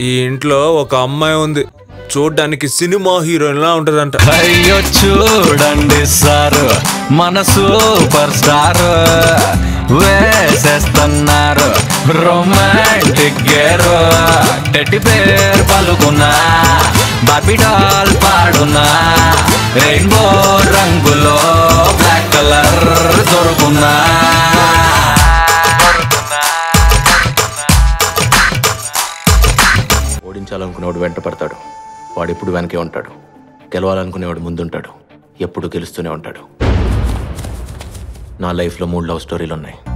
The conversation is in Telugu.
ఈ ఇంట్లో ఒక అమ్మాయి ఉంది చూడ్డానికి సినిమా హీరోయిన్ లా ఉంటదంట అయ్యో చూడండి సారు మన సూపర్ స్టార్ వేసేస్తున్నారు రొమాంటిక్ గేరు టెట్టి పేరు పలుకున్నా బాబీ డాల్ పాడున్నా రెయిన్బో రంగులో బ్లాక్ కలర్ దొరుకున్నా ఓడించాలనుకునేవాడు వెంట పడతాడు వాడు ఎప్పుడు వెనకే ఉంటాడు గెలవాలనుకునేవాడు ముందుంటాడు ఎప్పుడు గెలుస్తూనే ఉంటాడు నా లైఫ్లో మూడు లవ్ స్టోరీలు ఉన్నాయి